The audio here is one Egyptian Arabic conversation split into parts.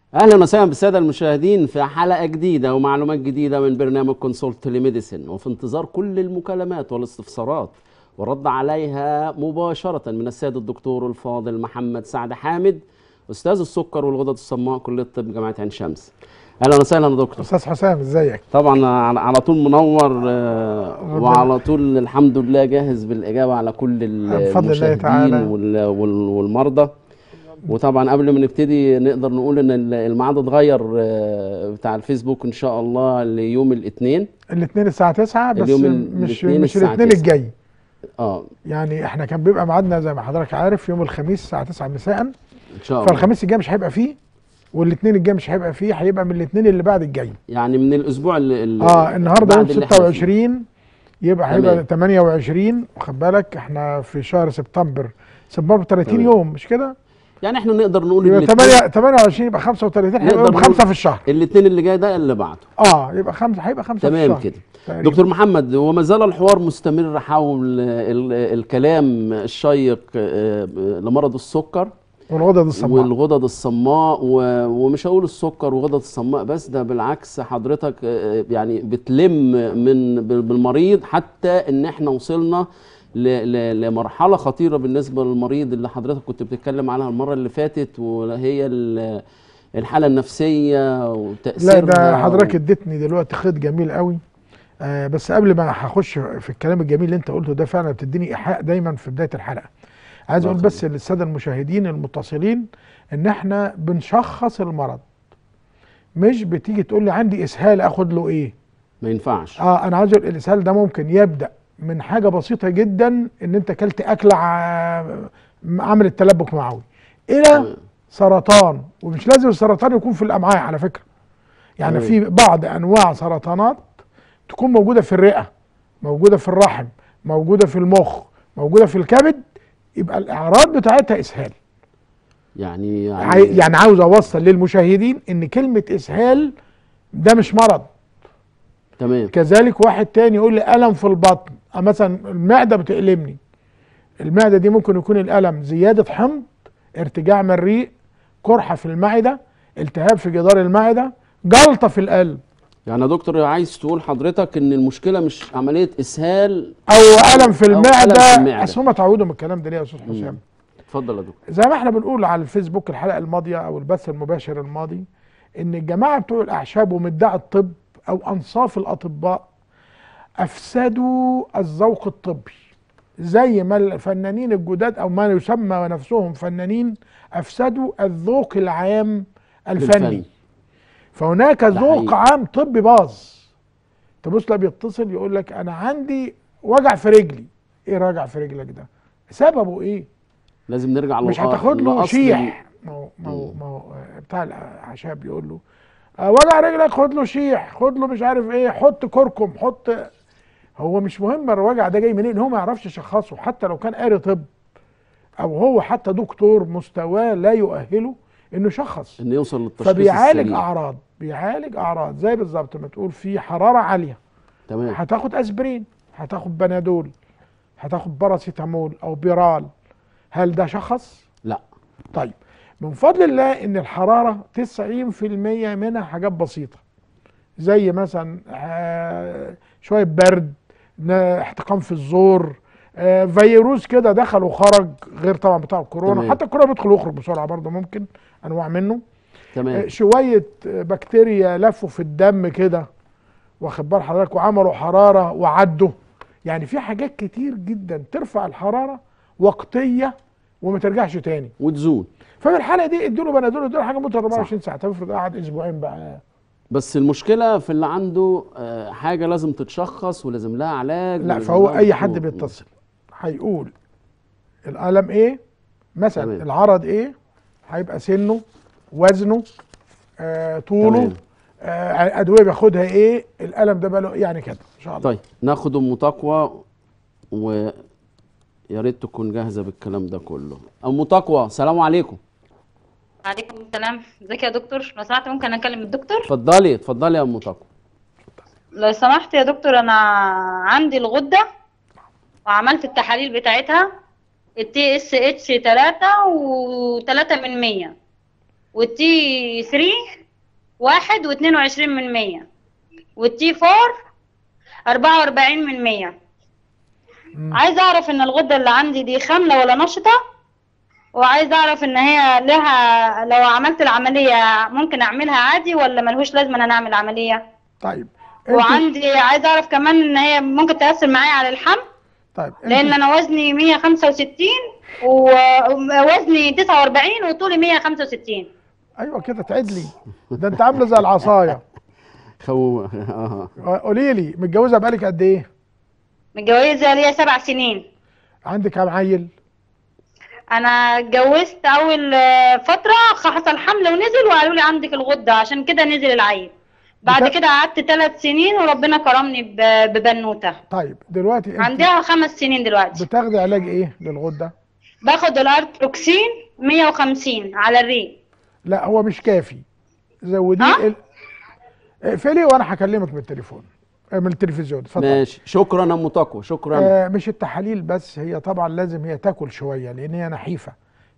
اهلا وسهلا بالساده المشاهدين في حلقه جديده ومعلومات جديده من برنامج كونسولت تيليميديسن وفي انتظار كل المكالمات والاستفسارات والرد عليها مباشره من السيد الدكتور الفاضل محمد سعد حامد استاذ السكر والغدد الصماء كليه الطب جامعه عين شمس اهلا وسهلا يا دكتور استاذ حسام ازيك طبعا على- على طول منور آه، وعلى طول الحمد لله جاهز بالاجابه على كل بفضل الله المشاهدين تعالى. وال- وال- والمرضى وطبعا قبل ما نبتدي نقدر نقول ان ال- الميعاد اتغير آه، بتاع الفيسبوك ان شاء الله ليوم الاثنين الاثنين الساعه 9 بس اليوم ال- مش الاثنين مش الساعة الاثنين 9. الجاي اه يعني احنا كان بيبقى ميعادنا زي ما حضرتك عارف يوم الخميس الساعه 9 مساء ان شاء الله فالخميس الجاي مش هيبقى فيه والاثنين الجاي مش هيبقى فيه هيبقى من الاثنين اللي بعد الجاي يعني من الاسبوع اللي اللي اه النهارده يوم بعد اللي إحنا فيه. 26 يبقى تمام. هيبقى 28 واخد بالك احنا في شهر سبتمبر سبتمبر 30 تمام. يوم مش كده؟ يعني احنا نقدر نقول يبقى الاتنين- 8 28 يبقى 35 هيبقى نقدر يوم نقول- 5 في الشهر الاثنين اللي جاي ده اللي بعده اه يبقى 5 هيبقى 5 في تمام الشهر كده تقريباً. دكتور محمد وما زال الحوار مستمر حول ال- الكلام الشيق آه، لمرض السكر والغدد الصماء والغدد الصماء و- ومش هقول السكر وغدد الصماء بس ده بالعكس حضرتك آه، يعني بتلم من بالمريض حتى ان احنا وصلنا ل- ل- لمرحله خطيره بالنسبه للمريض اللي حضرتك كنت بتتكلم عنها المره اللي فاتت وهي ال- الحاله النفسيه وتاثيرها لا ده حضرتك اديتني دلوقتي خيط جميل قوي آه بس قبل ما هخش في الكلام الجميل اللي انت قلته ده فعلا بتديني ايحاء دايما في بدايه الحلقه عايز الله اقول بس للساده المشاهدين المتصلين ان احنا بنشخص المرض مش بتيجي تقول لي عندي اسهال اخد له ايه ما ينفعش اه انا عايز اقول الاسهال ده ممكن يبدا من حاجه بسيطه جدا ان انت اكلت اكله ع- عملت تلبك معوي الى تمام. سرطان ومش لازم السرطان يكون في الامعاء على فكره يعني تمام. في بعض انواع سرطانات تكون موجوده في الرئه موجوده في الرحم موجوده في المخ موجوده في الكبد يبقى الاعراض بتاعتها اسهال يعني عاي- يعني عاوز اوصل للمشاهدين ان كلمه اسهال ده مش مرض تمام كذلك واحد تاني يقول لي الم في البطن أه مثلا المعده بتألمني المعده دي ممكن يكون الالم زياده حمض ارتجاع مريء قرحه في المعده التهاب في جدار المعده جلطه في القلب يعني يا دكتور عايز تقول حضرتك ان المشكله مش عمليه اسهال او الم في أو ألم في المعده المعدة. اصل هم اتعودوا من الكلام ده ليه يا استاذ حسام اتفضل يا دكتور زي ما احنا بنقول على الفيسبوك الحلقه الماضيه او البث المباشر الماضي ان الجماعه بتوع الاعشاب ومدعي الطب او انصاف الاطباء افسدوا الذوق الطبي زي ما الفنانين الجداد او ما يسمى نفسهم فنانين افسدوا الذوق العام الفني للفن. فهناك ذوق حقيقي. عام طبي باظ تبص لا بيتصل يقول لك انا عندي وجع في رجلي ايه راجع في رجلك ده سببه ايه لازم نرجع مش لأ- هتاخد له لأصل شيح ما هو ما هو ما هو بتاع الاعشاب يقول له آه، وجع رجلك خد له شيح خد له مش عارف ايه حط كركم حط هو مش مهم الوجع ده جاي منين هو ما يعرفش يشخصه حتى لو كان قاري طب او هو حتى دكتور مستواه لا يؤهله انه يشخص ان يوصل للتشخيص فبيعالج السليم. اعراض بيعالج اعراض زي بالظبط ما تقول في حراره عاليه تمام هتاخد اسبرين هتاخد بنادول هتاخد باراسيتامول او بيرال هل ده شخص لا طيب من فضل الله ان الحراره 90% منها حاجات بسيطه زي مثلا آه، شويه برد ن- احتقان في الزور آه، فيروس كده دخل وخرج غير طبعا بتاع الكورونا تمام. حتى الكورونا بيدخل ويخرج بسرعه برضه ممكن انواع منه آه، تمام شويه آه، بكتيريا لفوا في الدم كده واخد بال حضرتك وعملوا حراره وعدوا يعني في حاجات كتير جدا ترفع الحراره وقتيه وما ترجعش تاني وتزول ففي الحاله دي ادوا بنادول ادوا حاجه مده 24 ساعه طب افرض قعد اسبوعين بقى بس المشكله في اللي عنده آه، حاجه لازم تتشخص ولازم لها علاج لا ولازم فهو لها اي حد دكتور. بيتصل هيقول الالم ايه مثلا تمام. العرض ايه هيبقى سنه وزنه آه طوله تمام. آه ادويه بياخدها ايه الالم ده بقى له يعني كده ان شاء الله طيب ناخد ام تقوى ويا ريت تكون جاهزه بالكلام ده كله ام تقوى سلام عليكم وعليكم السلام ازيك يا دكتور لو سمحت ممكن اكلم الدكتور اتفضلي اتفضلي يا ام تقوى لو سمحت يا دكتور انا عندي الغده وعملت التحاليل بتاعتها التي اس اتش 3 و3 من 100 والتي 3 واحد واتنين وعشرين من مية والتي فور أربعة وأربعين من مية مم. عايزة أعرف إن الغدة اللي عندي دي خاملة ولا نشطة وعايزة أعرف إن هي لها لو عملت العملية ممكن أعملها عادي ولا ملهوش لازمة إن أنا أعمل عملية طيب انت وعندي عايزة أعرف كمان إن هي ممكن تأثر معايا على الحمل طيب لأن انت أنا وزني 165 ووزني 49 وطولي 165 ايوه كده تعد لي ده انت عامله زي العصايه خو اه قولي لي متجوزه بقالك قد ايه متجوزة ليا سبع سنين عندك كام عيل انا اتجوزت اول آه، فتره حصل حمل ونزل وقالوا لي عندك الغده عشان كده نزل العيل بعد بتا- كده قعدت ثلاث سنين وربنا كرمني ب- ببنوته طيب دلوقتي انت عندها خمس سنين دلوقتي بتاخدي علاج ايه للغده باخد الارتروكسين 150 على الريق لا هو مش كافي زوديه ها؟ ال... اقفلي وانا هكلمك من التليفون آه، من التلفزيون اتفضل ماشي شكرا يا ام تقوى شكرا آه مش التحاليل بس هي طبعا لازم هي تاكل شويه لان هي نحيفه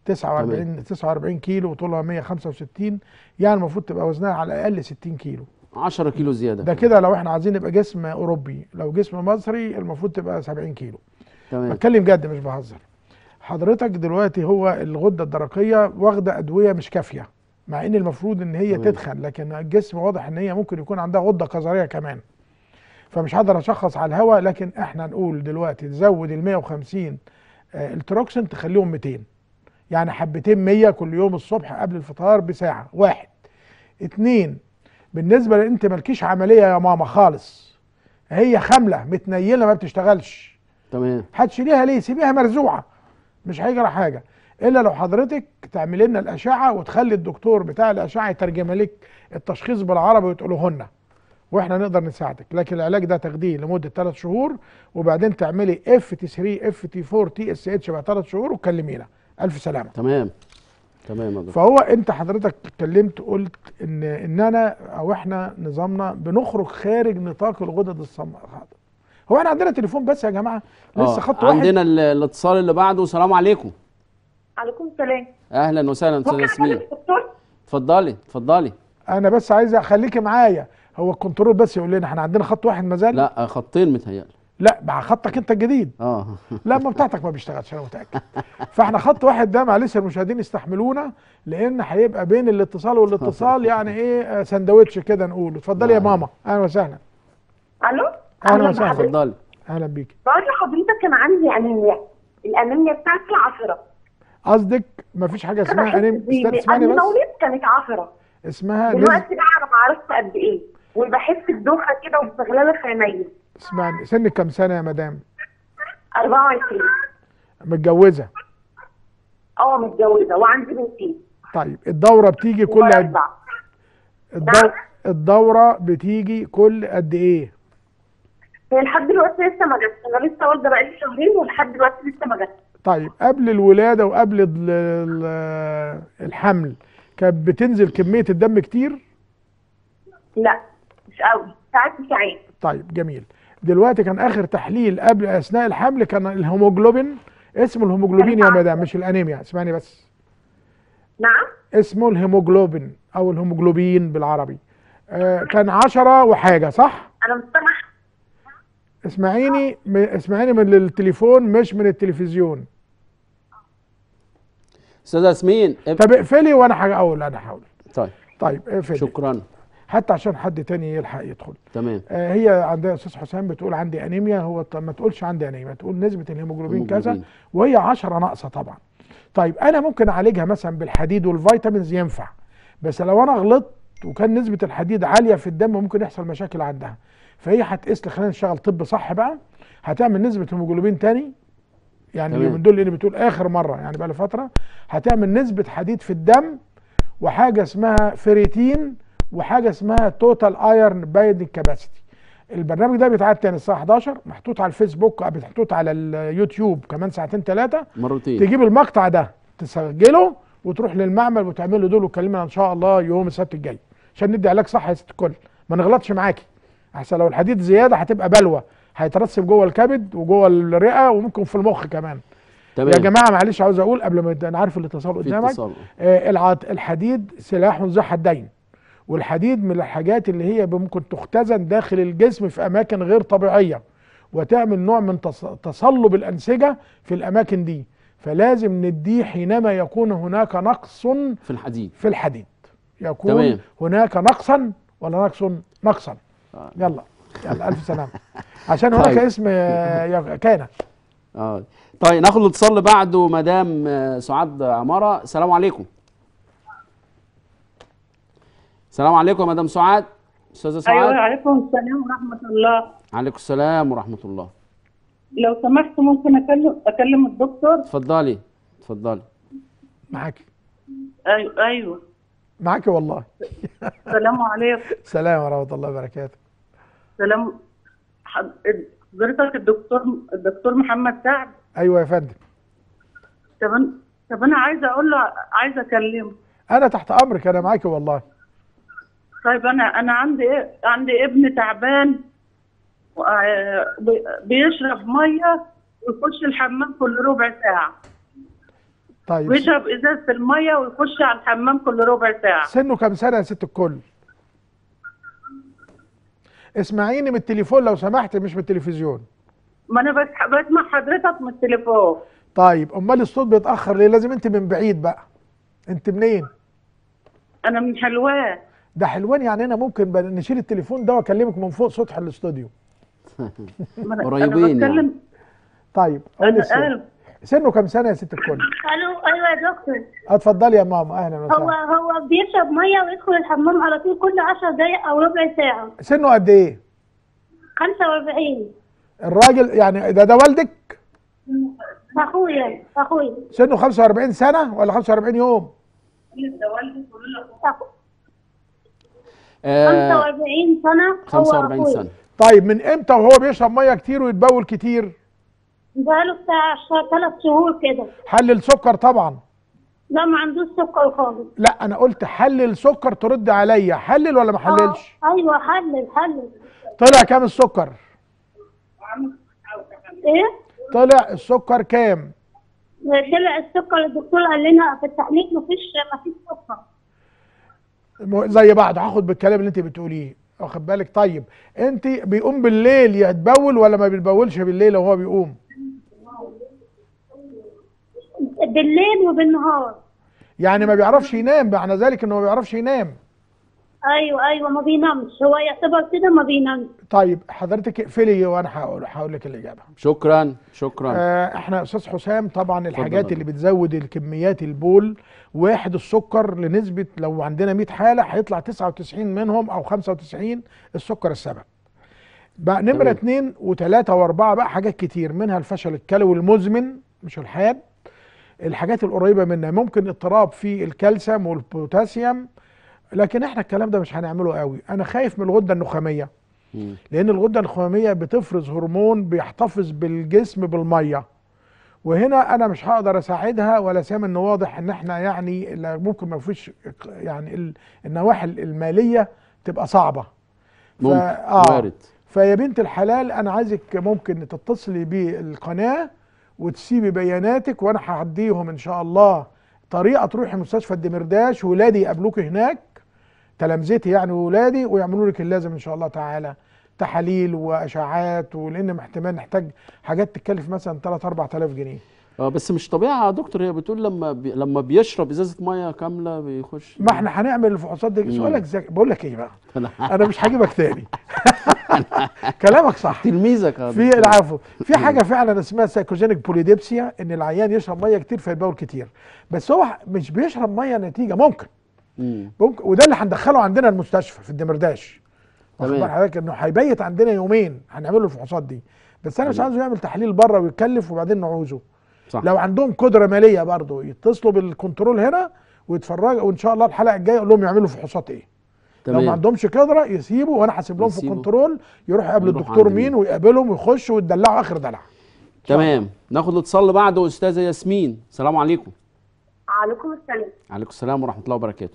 49 49 كيلو وطولها 165 يعني المفروض تبقى وزنها على الاقل 60 كيلو 10 كيلو زياده ده كده لو احنا عايزين نبقى جسم اوروبي لو جسم مصري المفروض تبقى 70 كيلو تمام بتكلم جد مش بهزر حضرتك دلوقتي هو الغده الدرقيه واخده ادويه مش كافيه مع ان المفروض ان هي تمام. تدخن لكن الجسم واضح ان هي ممكن يكون عندها غده قذريه كمان فمش هقدر اشخص على الهواء لكن احنا نقول دلوقتي تزود ال 150 آه، التروكسين تخليهم 200 يعني حبتين 100 كل يوم الصبح قبل الفطار بساعه واحد اتنين بالنسبه لانت مالكيش عمليه يا ماما خالص هي خامله متنيله ما بتشتغلش تمام هتشيليها ليه سيبيها مرزوعه مش هيجرى حاجه الا لو حضرتك تعملي لنا الاشعه وتخلي الدكتور بتاع الاشعه يترجم لك التشخيص بالعربي وتقوله لنا واحنا نقدر نساعدك لكن العلاج ده تاخديه لمده ثلاث شهور وبعدين تعملي اف تي 3 اف تي 4 تي اس اتش بعد ثلاث شهور وتكلمينا الف سلامه تمام تمام يا دكتور فهو انت حضرتك اتكلمت قلت ان ان انا او احنا نظامنا بنخرج خارج نطاق الغدد الصماء هو احنا عندنا تليفون بس يا جماعه لسه آه، خط واحد عندنا ال- الاتصال اللي بعده السلام عليكم عليكم السلام اهلا وسهلا استاذ ممكن ياسمين أكلم الدكتور اتفضلي اتفضلي انا بس عايز اخليكي معايا هو الكنترول بس يقول لنا احنا عندنا خط واحد مازال لا خطين متهيألي لا مع خطك انت الجديد اه لا ما بتاعتك ما بيشتغلش انا متاكد فاحنا خط واحد ده معلش المشاهدين يستحملونا لان هيبقى بين الاتصال والاتصال يعني ايه آه، سندوتش كده نقول اتفضلي يا نعم. ماما اهلا وسهلا الو اهلا وسهلا بحضرتك. اتفضلي اهلا بيك بقول لحضرتك كان عندي انيميا الانيميا بتاعتي عشرة قصدك ما فيش حاجه اسمها انيم استنى اسمعني قبل ما بس ولدت كانت عشرة اسمها نز... دلوقتي بقى انا ما عرفت قد ايه وبحس بدوخه كده وبغلله في عينيا اسمعني سنك كام سنه يا مدام 24 متجوزه اه متجوزه وعندي بنتين طيب الدوره بتيجي كل قد وبرضع. الدو... نعم. الدوره بتيجي كل قد ايه هي لحد دلوقتي لسه ما جاتش انا لسه والده بقالي شهرين ولحد دلوقتي لسه ما جاتش طيب قبل الولاده وقبل ال- ال- الحمل كانت بتنزل كميه الدم كتير لا مش قوي ساعات ساعات طيب جميل دلوقتي كان اخر تحليل قبل اثناء الحمل كان الهيموجلوبين اسمه الهيموجلوبين يا مدام مش الانيميا اسمعني بس نعم اسمه الهيموجلوبين او الهيموجلوبين بالعربي آه كان عشرة وحاجة صح انا مش سامعه اسمعيني م- اسمعيني من التليفون مش من التلفزيون استاذ ياسمين اب- طب اقفلي وانا هقول انا هحاول طيب طيب اقفلي شكرا حتى عشان حد تاني يلحق يدخل تمام آه هي عندها استاذ حسام بتقول عندي انيميا هو طب ما تقولش عندي انيميا تقول نسبة الهيموجلوبين كذا هيموجلوبين. وهي 10 ناقصة طبعا طيب انا ممكن اعالجها مثلا بالحديد والفيتامينز ينفع بس لو انا غلطت وكان نسبة الحديد عالية في الدم ممكن يحصل مشاكل عندها فهي هتقيس لي خلينا نشتغل طب صح بقى هتعمل نسبة هيموجلوبين تاني يعني تمام. اليومين دول اللي بتقول اخر مرة يعني بقى فترة هتعمل نسبة حديد في الدم وحاجة اسمها فيريتين وحاجة اسمها توتال ايرن بايندنج كاباسيتي البرنامج ده بيتعاد تاني الساعة 11 محطوط على الفيسبوك محطوط على اليوتيوب كمان ساعتين ثلاثة مرتين تجيب المقطع ده تسجله وتروح للمعمل وتعمل له دول وتكلمنا ان شاء الله يوم السبت الجاي عشان ندي علاج صح يا ست الكل ما نغلطش معاكي احسن لو الحديد زياده هتبقى بلوى هيترسب جوه الكبد وجوه الرئه وممكن في المخ كمان تمام يا جماعه معلش عاوز اقول قبل ما انا عارف الاتصال في قدامك اتصال آه، العط- الحديد سلاح ذو حدين والحديد من الحاجات اللي هي ممكن تختزن داخل الجسم في اماكن غير طبيعيه وتعمل نوع من تص- تصلب الانسجه في الاماكن دي فلازم نديه حينما يكون هناك نقص في الحديد في الحديد يكون تمام. هناك نقصا ولا نقص نقصا آه. يلا يلا الف سلامه عشان هناك طيب. اسم آه، يا- كان اه طيب ناخد الاتصال اللي بعده مدام آه، سعاد عماره السلام عليكم السلام عليكم يا مدام سعاد استاذه سعاد ايوه عليكم السلام ورحمه الله عليكم السلام ورحمه الله لو سمحت ممكن اكلم اكلم الدكتور اتفضلي اتفضلي معاك ايوه ايوه معاك والله السلام عليكم سلام ورحمه الله وبركاته سلام حض- حضرتك الدكتور الدكتور محمد سعد ايوه يا فندم طب أنا- طب انا عايزه اقول له عايزه اكلمه انا تحت امرك انا معاك والله طيب انا انا عندي إيه؟ عندي ابن تعبان و- آه، بي- بيشرب ميه ويخش الحمام كل ربع ساعه طيب بيشرب ازازه الميه ويخش على الحمام كل ربع ساعه سنه كام سنه يا ست الكل اسمعيني من التليفون لو سمحت مش من التلفزيون ما انا بس بسمع حضرتك من التليفون طيب امال الصوت بيتاخر ليه لازم انت من بعيد بقى انت منين انا من حلوان ده حلوان يعني انا ممكن ب- نشيل التليفون ده واكلمك من فوق سطح الاستوديو ما أنا- قريبين انا بتكلم طيب قولي انا السن. قال سنه كام سنه يا ست الكل الو ايوه يا دكتور اتفضلي يا ماما اهلا هو وسهلا هو بيشرب ميه ويدخل الحمام على طول كل 10 دقايق او ربع ساعه سنه قد ايه 45 الراجل يعني ده ده والدك اخويا اخويا سنه 45 سنه ولا 45 يوم أخو- آه 45 سنه هو 45 أخويا. سنه طيب من امتى وهو بيشرب ميه كتير ويتبول كتير بقاله بتاع ثلاث شهور كده حلل سكر طبعا لا ما عندوش سكر خالص لا انا قلت حلل سكر ترد عليا حلل ولا ما حللش آه، ايوه حلل حلل طلع كام السكر ايه طلع السكر كام طلع السكر الدكتور قال لنا في التحليل مفيش مفيش سكر م- زي بعض هاخد بالكلام اللي انت بتقوليه واخد بالك طيب انت بيقوم بالليل يتبول ولا ما بيتبولش بالليل وهو بيقوم بالليل وبالنهار يعني ما بيعرفش ينام معنى ذلك انه ما بيعرفش ينام ايوه ايوه ما بينامش هو يعتبر كده ما بينامش طيب حضرتك اقفلي وانا هقول هقول لك الاجابه شكرا شكرا آه احنا يا استاذ حسام طبعا الحاجات اتفضل. اللي بتزود الكميات البول واحد السكر لنسبه لو عندنا 100 حاله هيطلع 99 منهم او 95 السكر السبب بقى نمره تمام. اتنين وتلاته واربعه بقى حاجات كتير منها الفشل الكلوي المزمن مش الحاد الحاجات القريبه منها ممكن اضطراب في الكالسيوم والبوتاسيوم لكن احنا الكلام ده مش هنعمله قوي انا خايف من الغده النخاميه مم. لان الغده النخاميه بتفرز هرمون بيحتفظ بالجسم بالميه وهنا انا مش هقدر اساعدها ولا سام انه واضح ان احنا يعني لا- ممكن ما فيش يعني ال- النواحي الماليه تبقى صعبه ممكن آه. وارد فيا بنت الحلال انا عايزك ممكن تتصلي بالقناه وتسيبي بياناتك وانا هعديهم ان شاء الله طريقه تروحي مستشفى الدمرداش ولادي يقابلوك هناك تلامذتي يعني ولادي ويعملوا لك اللازم ان شاء الله تعالى تحاليل واشعاعات ولان احتمال نحتاج حاجات تكلف مثلا 3 4000 جنيه اه بس مش طبيعي يا دكتور هي بتقول لما بي... لما بيشرب ازازه ميه كامله بيخش ما احنا هنعمل الفحوصات دي سؤالك زي بقول لك ايه بقى انا مش هجيبك تاني كلامك صح تلميذك يا في دكتور. العفو في حاجه فعلا اسمها سايكوجينيك بوليديبسيا ان العيان يشرب ميه كتير فيتبول كتير بس هو مش بيشرب ميه نتيجه ممكن مم. ممكن وده اللي هندخله عندنا المستشفى في الدمرداش واخد تمام. بال حضرتك انه هيبيت عندنا يومين هنعمل له الفحوصات دي بس انا مش عايزه يعمل تحليل بره ويكلف وبعدين نعوزه صح لو عندهم قدره ماليه برضه يتصلوا بالكنترول هنا ويتفرجوا وان شاء الله الحلقه الجايه اقول لهم يعملوا فحوصات ايه لو ما تمام عندهمش قدره يسيبوا وانا هسيب لهم في يسيبوا. الكنترول يروحوا يقابلوا يروحوا الدكتور عند مين مين. ويقابلهم ويخشوا ويدلعوا اخر دلع تمام ناخد الاتصال اللي بعده استاذه ياسمين السلام عليكم عليكم السلام عليكم السلام ورحمه الله وبركاته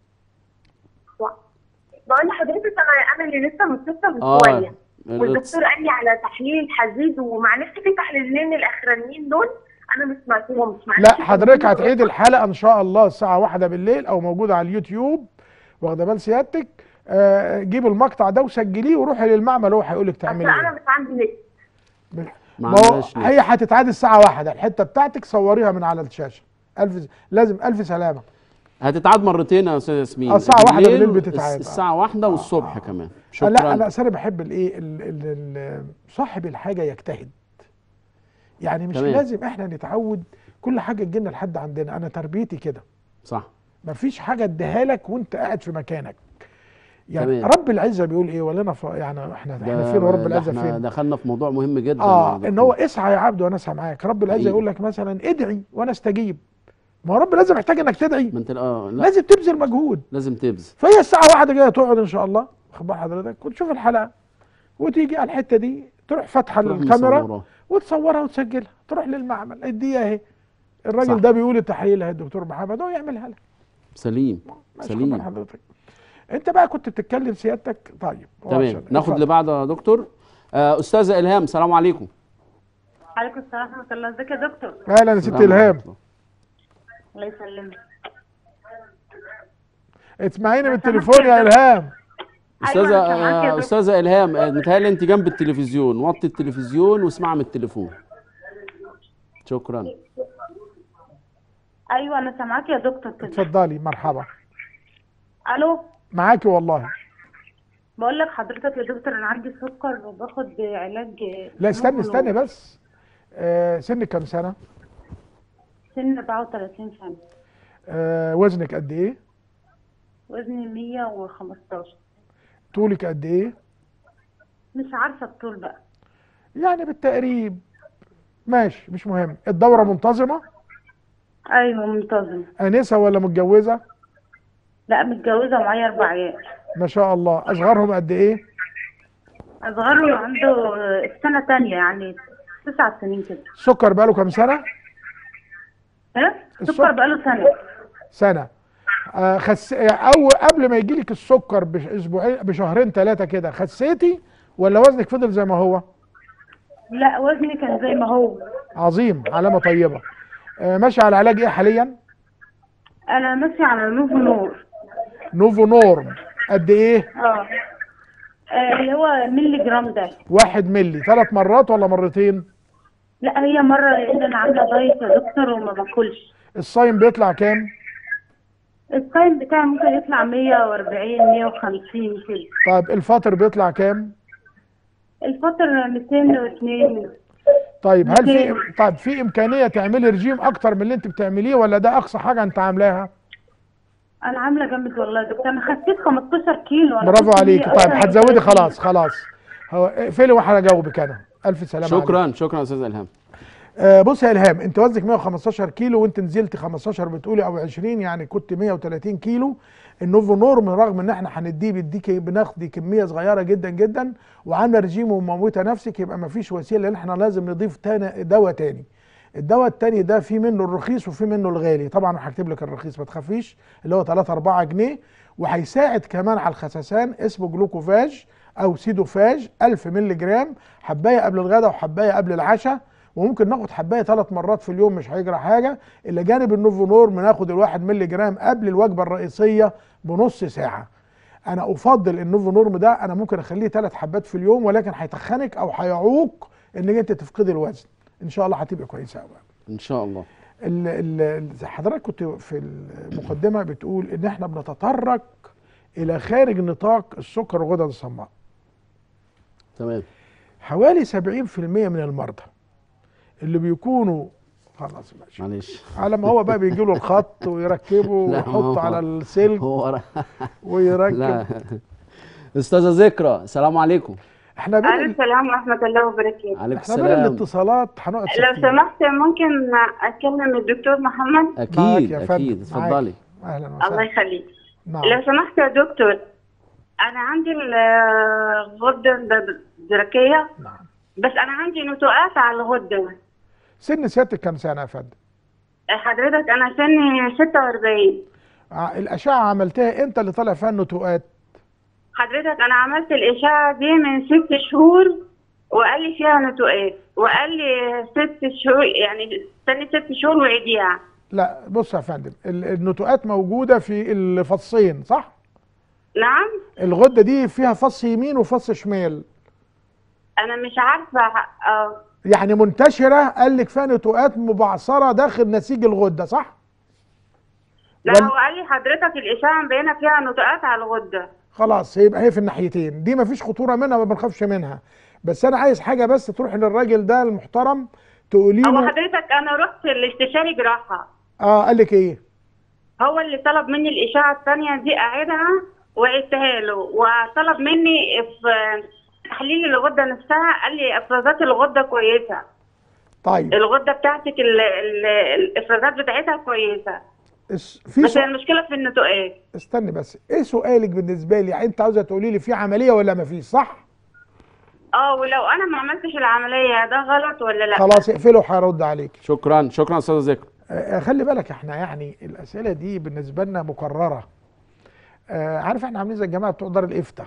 بقول لحضرتك انا انا اللي لسه متصله من اه شويه الاتص- والدكتور قال لي على تحليل الحديد ومع نفسي في تحليلين الاخرانيين دول انا مش سمعتهم مش لا حضرتك هتعيد الحلقه ان شاء الله الساعه واحدة بالليل او موجوده على اليوتيوب واخده بال سيادتك آه جيب المقطع ده وسجليه وروحي للمعمل هو هيقول لك بس تعملي انا ايه مش عندي نت ما ما هو عندناش نت. هي هتتعاد الساعه واحدة الحته بتاعتك صوريها من على الشاشه الف لازم الف سلامه هتتعاد مرتين يا استاذ ياسمين آه، الساعة واحدة بالليل الس- بتتعاد. الساعه واحدة والصبح كمان آه، لا شكرا انا اصل انا بحب الايه ال- ال- ال- صاحب الحاجه يجتهد يعني مش تمام. لازم احنا نتعود كل حاجه تجينا لحد عندنا انا تربيتي كده صح مفيش حاجه اديها لك وانت قاعد في مكانك يعني تمام. رب العزه بيقول ايه ولنا ف... يعني احنا احنا ده- فين ورب ده العزه احنا فين دخلنا في موضوع مهم جدا اه يا ان دكتور. هو اسعى يا عبد وانا اسعى معاك رب العزه حقيقي. يقول لك مثلا ادعي وانا استجيب ما هو رب العزه محتاج انك تدعي ما انت اه لا لازم تبذل مجهود لازم تبذل فهي الساعه واحدة جايه تقعد ان شاء الله خبر حضرتك وتشوف الحلقه وتيجي على الحته دي تروح فاتحه تروح الكاميرا مصوراه. وتصورها وتسجلها تروح للمعمل اديها اهي الراجل صح. ده بيقول التحليل اهي الدكتور محمد هو يعملها لك سليم ماشي خبر سليم حضرتك انت بقى كنت بتتكلم سيادتك طيب تمام وعشان- ناخد اتفضل. اللي بعده يا دكتور آه، استاذه الهام سلام عليكم عليكم السلام ورحمه الله ازيك يا دكتور اهلا يا ست سلام الهام عليكم. الله يسلمك اسمعيني من التليفون يا الهام استاذه أنا سامعاك يا آه، دكتور. استاذه الهام آه، متهيألي انت جنب التلفزيون وطي التلفزيون واسمع من التليفون شكرا ايوه انا سامعاك يا دكتور كده اتفضلي مرحبا الو معاكي والله بقول لك حضرتك يا دكتور انا عندي سكر وباخد علاج لا استني نوفونور. استني بس آه سنك كام سنه سن 34 سنه آه وزنك قد ايه وزني 115 طولك قد ايه مش عارفه الطول بقى يعني بالتقريب ماشي مش مهم الدوره منتظمه ايوه منتظم انسه ولا متجوزه لا متجوزه ومعايا اربع عيال ما شاء الله اصغرهم قد ايه اصغره عنده السنه تانية يعني تسع سنين كده السكر بقاله كام سنه ها السكر- السكر بقاله سنه سنه آه خس او قبل ما يجيلك السكر باسبوعين بشهرين ثلاثه كده خسيتي ولا وزنك فضل زي ما هو لا وزني كان زي ما هو عظيم علامه طيبه آه ماشي على علاج ايه حاليا انا ماشيه على نوفو نور نوفو نورم قد ايه اه آه، اللي هو ملي جرام ده واحد ملي ثلاث مرات ولا مرتين لا هي مره لان انا عامله دايت يا دكتور وما باكلش الصايم بيطلع كام التايم بتاعي ممكن يطلع 140 150 كده طيب الفاطر بيطلع كام الفترة 202 طيب هل في ميتين. طيب في امكانيه تعملي رجيم اكتر من اللي انت بتعمليه ولا ده اقصى حاجه انت عاملاها انا عامله جامد والله يا دكتور انا خسيت 15 كيلو أنا برافو كنت عليكي مية طيب أصلاً هتزودي 30. خلاص خلاص هو اقفلي واحد اجاوبك انا الف سلامه عليك. شكرا شكرا يا استاذه الهام آه بص يا الهام انت وزنك 115 كيلو وانت نزلت 15 بتقولي او 20 يعني كنت 130 كيلو النوفو نورم رغم ان احنا هنديه بيديك بناخد كميه صغيره جدا جدا وعامله رجيم ومموته نفسك يبقى ما فيش وسيله ان احنا لازم نضيف تاني دواء تاني الدواء التاني ده في منه الرخيص وفي منه الغالي طبعا هكتب لك الرخيص ما تخافيش اللي هو 3 4 جنيه وهيساعد كمان على الخسسان اسمه جلوكوفاج او سيدوفاج 1000 مللي جرام حبايه قبل الغداء وحبايه قبل العشاء وممكن ناخد حبايه ثلاث مرات في اليوم مش هيجرى حاجه الا جانب النوفونور بناخد الواحد مللي جرام قبل الوجبه الرئيسيه بنص ساعه انا افضل النوفونورم ده انا ممكن اخليه ثلاث حبات في اليوم ولكن هيتخنك او هيعوق انك انت تفقدي الوزن ان شاء الله هتبقى كويسه قوي ان شاء الله ال- ال- ال- حضرتك كنت في المقدمه بتقول ان احنا بنتطرق الى خارج نطاق السكر والغدد الصماء تمام حوالي 70% من المرضى اللي بيكونوا خلاص ماشي معلش على ما هو بقى بيجي له الخط ويركبه لا، ما هو- ويحطه على السلك هو ر- ويركب لا استاذه ذكرى السلام عليكم احنا عليكم بين السلام ورحمة الله وبركاته عليكم احنا بين السلام الاتصالات هنقعد لو ساكتين سمحت ممكن أتكلم الدكتور محمد معاك اكيد يا فندم، اكيد معاك. اتفضلي اهلا الله وسهلا يخليك نعم لو سمحت يا دكتور أنا عندي الغدة الدرقية نعم بس أنا عندي نتوءات على الغدة سن سيادتك كام سنه يا فندم حضرتك أنا سني 46 ع- الاشعه عملتها امتى اللي طالع فيها النتوءات حضرتك أنا عملت الإشاعة دي من ست شهور وقال لي فيها نتوءات وقال لي ست شهور يعني استني ست شهور وعيديها لا بص يا فندم ال- النتوءات موجوده في الفصين صح نعم الغده دي فيها فص يمين وفص شمال انا مش عارفه اه يعني منتشره قال لك فيها نتوءات مبعثره داخل نسيج الغده صح لا وال- هو قال لي حضرتك الاشعه مبينه فيها نتوءات على الغده خلاص يبقى هي في الناحيتين دي مفيش خطوره منها ما بنخافش منها بس انا عايز حاجه بس تروح للراجل ده المحترم تقولي هو له حضرتك انا رحت الاستشاري جراحه اه قال لك ايه هو اللي طلب مني الاشعه الثانيه دي اعيدها وعدتها له وطلب مني في تحليل الغده نفسها قال لي افرازات الغده كويسه طيب الغده بتاعتك ال- ال- الافرازات بتاعتها كويسه اس- في بس هي سؤال المشكله في النتوءات استني بس ايه سؤالك بالنسبه لي يعني انت عاوزه تقولي لي في عمليه ولا ما فيش صح اه ولو انا ما عملتش العمليه ده غلط ولا لا خلاص اقفله وهيرد عليك شكرا شكرا استاذه ذكر آه، خلي بالك احنا يعني الاسئله دي بالنسبه لنا مكرره آه، عارف احنا عاملين زي الجماعه بتوع دار الافتاء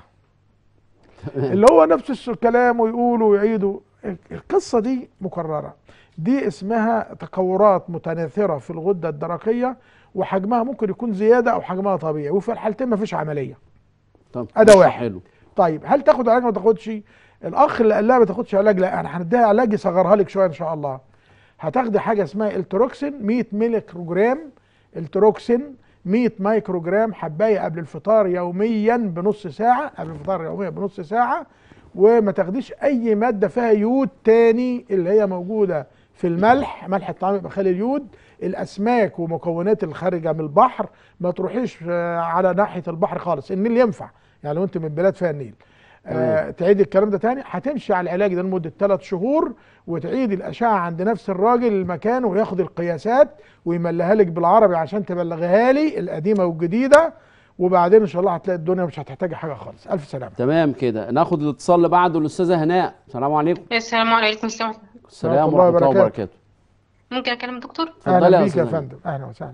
اللي هو نفس الكلام ويقولوا ويعيدوا القصه دي مكرره دي اسمها تكورات متناثره في الغده الدرقيه وحجمها ممكن يكون زياده او حجمها طبيعي وفي الحالتين مفيش عمليه طب أدا ماشي، واحد. حلو طيب هل تاخد علاج ما تاخدش الاخ اللي قال لها ما تاخدش علاج لا انا هنديها علاج يصغرها لك شويه ان شاء الله هتاخدي حاجه اسمها التروكسين 100 ميكروجرام التروكسين 100 مايكروجرام حبايه قبل الفطار يوميا بنص ساعه قبل الفطار يوميا بنص ساعه وما تاخديش اي ماده فيها يود تاني اللي هي موجوده في الملح ملح الطعام يبقى خالي اليود الاسماك ومكونات الخارجه من البحر ما تروحيش آه، على ناحيه البحر خالص النيل ينفع يعني لو انت من بلاد فيها النيل آه تعيدي الكلام ده تاني هتمشي على العلاج ده لمده ثلاث شهور وتعيدي الاشعه عند نفس الراجل المكان وياخد القياسات ويمليها لك بالعربي عشان تبلغها لي القديمه والجديده وبعدين ان شاء الله هتلاقي الدنيا مش هتحتاجي حاجه خالص الف سلامه تمام كده ناخد الاتصال اللي بعده الاستاذه هناء السلام عليكم السلام عليكم السلام السلام ورحمة الله ورحمه الله وبركاته. وبركاته ممكن اكلم الدكتور اتفضلي اهلا يا بيك يا أستاذة فندم اهلا وسهلا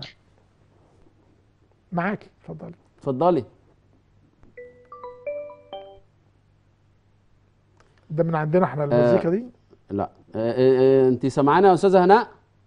معاكي اتفضلي اتفضلي ده من عندنا احنا المزيكا دي لا انت سامعانا يا استاذه هناء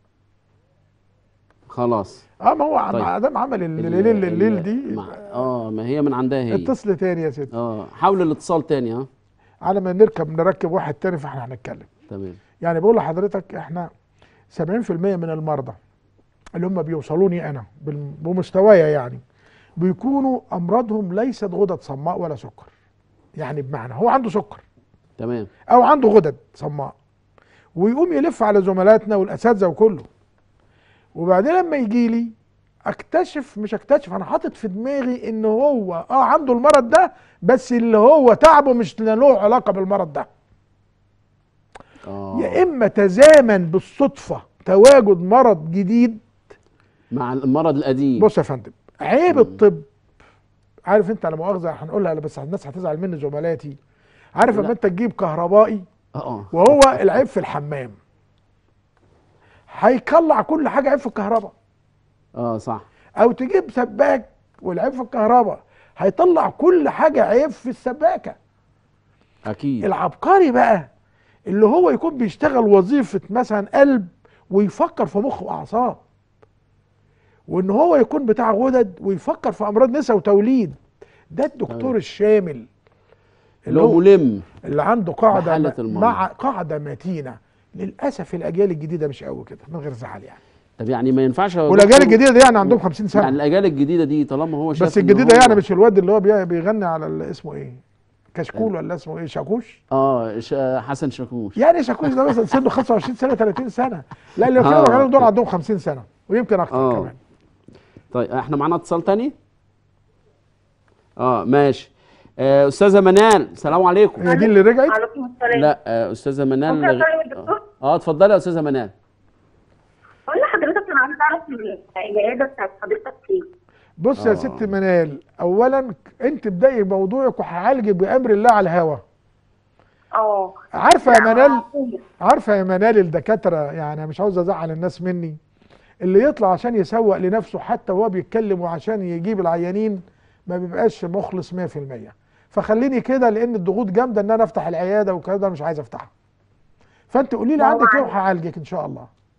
خلاص اه ما هو طيب. ما دام عمل ال- الليل الليل ال- دي مع- اه ما هي من عندها هي اتصل تاني يا ستي اه حاول الاتصال تاني ها على ما نركب نركب واحد تاني فاحنا هنتكلم تمام يعني بقول لحضرتك احنا 70% من المرضى اللي هم بيوصلوني انا بال- بمستوايا يعني بيكونوا امراضهم ليست غدد صماء ولا سكر يعني بمعنى هو عنده سكر تمام او عنده غدد صماء ويقوم يلف على زملاتنا والاساتذه وكله وبعدين لما يجي لي اكتشف مش اكتشف انا حاطط في دماغي ان هو اه عنده المرض ده بس اللي هو تعبه مش له علاقه بالمرض ده اه يا اما تزامن بالصدفه تواجد مرض جديد مع المرض القديم بص يا فندم عيب الطب عارف انت لا مؤاخذه هنقولها بس الناس هتزعل مني زملاتي عارف لا. لما انت تجيب كهربائي اه وهو العيب في الحمام هيطلع كل حاجه عيب في الكهرباء اه صح او تجيب سباك والعيب في الكهرباء هيطلع كل حاجه عيب في السباكه اكيد العبقري بقى اللي هو يكون بيشتغل وظيفه مثلا قلب ويفكر في مخ واعصاب وان هو يكون بتاع غدد ويفكر في امراض نساء وتوليد ده الدكتور تمام. الشامل اللي هو ملم اللي عنده قاعده بحالة م- المرض. مع قاعده متينه للاسف الاجيال الجديده مش قوي كده من غير زعل يعني طب يعني ما ينفعش يا والاجيال دكتور- الجديده دي يعني عندهم 50 سنه يعني الاجيال الجديده دي طالما هو شاف بس إن الجديده هو- يعني مش الواد اللي هو بي- بيغني على ال- اسمه ايه كشكول ولا اسمه ايه شاكوش اه ش- حسن شاكوش يعني شاكوش ده مثلا سنه 25 سنه 30 سنه لا اللي في آه. الغالب دول عندهم 50 سنه ويمكن اكتر آه. كمان طيب احنا معانا اتصال تاني اه ماشي آه استاذه منال السلام عليكم هي دي اللي رجعت عليكم السلام لا آه استاذه منال ممكن أكلم الدكتور؟ اه اتفضلي يا استاذه منال بقول لحضرتك انا عايزه اعرف العياده بتاعت حضرتك فين بص يا آه. ست منال اولا انت ابدأي موضوعك وهعالجك بامر الله على الهوا اه عارفه يا منال أخويا. عارفه يا منال الدكاتره يعني مش عاوز ازعل الناس مني اللي يطلع عشان يسوق لنفسه حتى وهو بيتكلم وعشان يجيب العيانين ما بيبقاش مخلص 100% فخليني كده لان الضغوط جامده ان انا افتح العياده والكلام ده أنا مش عايز افتحها فانت قولي لي ما هو عندك ايه عندي. وهعالجك ان شاء الله